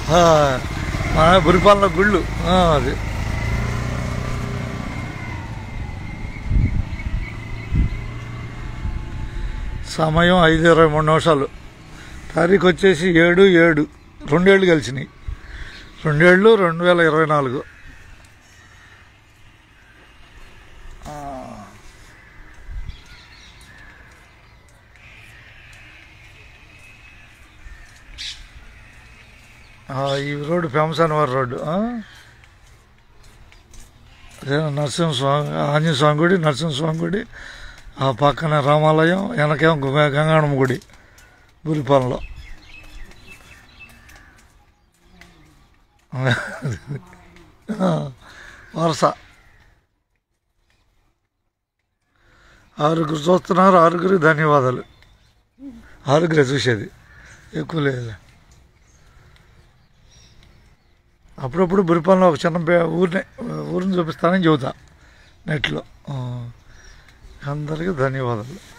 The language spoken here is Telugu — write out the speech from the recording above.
ఆ, మన బురిపాలెంలో గుళ్ళు ఆ, అది సమయం ఐదు ఇరవై మూడు నిమిషాలు తారీఖు వచ్చేసి ఏడు ఏడు రెండేళ్ళు కలిసినాయి రెండేళ్ళు రెండు వేల ఇరవై నాలుగు ఆ, ఈ రోడ్డు ఫేమస్ అనివారి రోడ్డు ఆ? అదే నరసింహస్వామి ఆంజనేయ స్వామి గుడి నరసింహస్వామి గుడి ఆ పక్కన రామాలయం వెనకేమో గంగా- గంగాణమ్మ గుడి బురిపాలెంలో ఆ, వరుస ఆరుగురు చూస్తున్నారు ఆరుగురు ధన్యవాదాలు ఆరుగురే చూసేది ఎక్కువ లేదు అప్పుడప్పుడు బురిపాలెంలో ఒక చిన్న బే- ఊరిని ఊరిని చూపిస్తానని చెబుతా నెట్లో ఆ, అందరికీ ధన్యవాదాలు